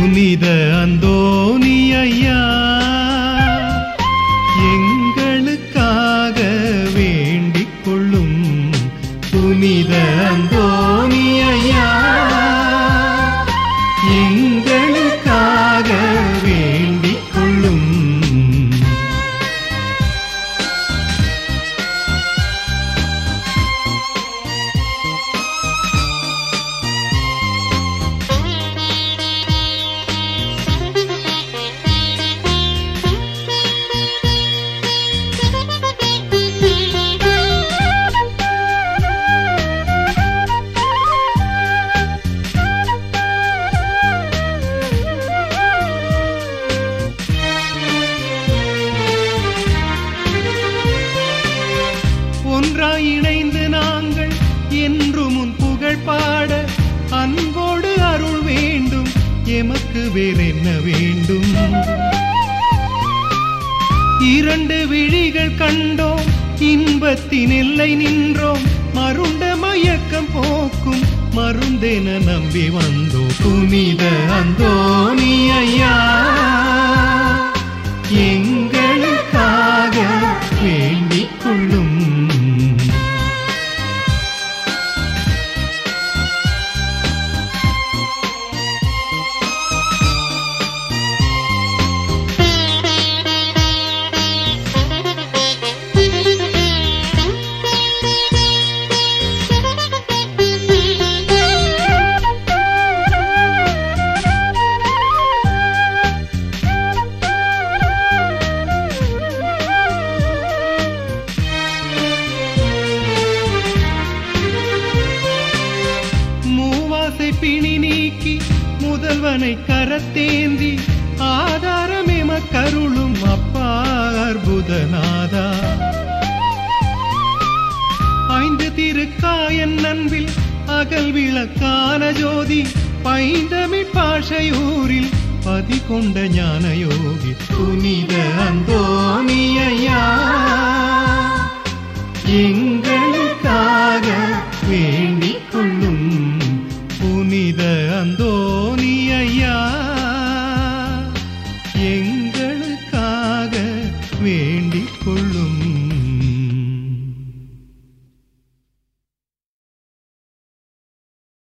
புனித அந்தோணி ஐயா எங்களுக்காக வேண்டிக் கொள்ளும் புனித அந்தோணி ஐயா எங்களுக்காக வேண்டிக் கொள்ளும் ஒன்றாய் இணைந்து நாங்கள் என்றும் உன் புகழ் பாட அன்போடு அருள் வேண்டும் எமக்கு வேறென்ன வேண்டும் இரண்டு விழிகள் கண்டோம் இன்பத்தின் எல்லை நின்றோம் மருண்ட மயக்கம் போக்கும் மருந்தென நம்பி வந்தோம் புனித அந்தோணி ஐயா எங்களுக்காக வேண்டிக் கொள்ளும் மூவாசை பிணி நீக்கி முதல்வனை கரத்தேந்தி ஆதாரமேம கருளும் அப்பா அற்புதநாதா ஐந்து திருக்காயன் நண்பில் அகல் விளக்கான ஜோதி பைந்தமிழ் பாஷையூரில் பதி கொண்ட ஞான யோகி புனித அந்தோணியா எங்களுக்காக வேண்டிக் கொள்ளும் புனித அந்தோணி ஐயா எங்களுக்காக வேண்டிக் கொள்ளும்